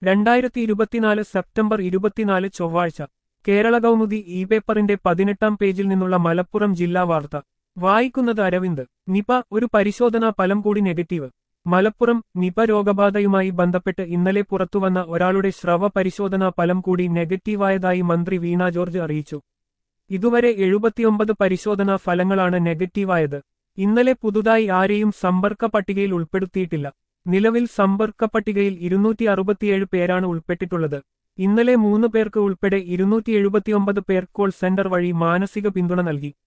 രണ്ടായിരത്തി ഇരുപത്തിനാല് സെപ്റ്റംബർ ഇരുപത്തിനാല് ചൊവ്വാഴ്ച കേരള കൗമുദി ഇ പേപ്പറിന്റെ പതിനെട്ടാം പേജിൽ നിന്നുള്ള മലപ്പുറം ജില്ലാ വാർത്ത വായിക്കുന്നത് അരവിന്ദ് നിപ ഒരു പരിശോധനാ ഫലം കൂടി നെഗറ്റീവ് മലപ്പുറം നിപ രോഗബാധയുമായി ബന്ധപ്പെട്ട് ഇന്നലെ പുറത്തുവന്ന ഒരാളുടെ സ്രവ പരിശോധനാ ഫലം കൂടി നെഗറ്റീവായതായി മന്ത്രി വീണ ജോർജ് അറിയിച്ചു ഇതുവരെ എഴുപത്തിയൊമ്പത് പരിശോധനാ ഫലങ്ങളാണ് നെഗറ്റീവായത് ഇന്നലെ പുതുതായി ആരെയും സമ്പർക്ക പട്ടികയിൽ ഉൾപ്പെടുത്തിയിട്ടില്ല നിലവിൽ സമ്പർക്ക പട്ടികയിൽ ഇരുന്നൂറ്റി അറുപത്തിയേഴ് പേരാണ് ഉൾപ്പെട്ടിട്ടുള്ളത് ഇന്നലെ മൂന്ന് പേർക്ക് ഉൾപ്പെടെ ഇരുന്നൂറ്റി എഴുപത്തിയൊമ്പത് പേർ കോൾ സെന്റർ വഴി മാനസിക പിന്തുണ നൽകി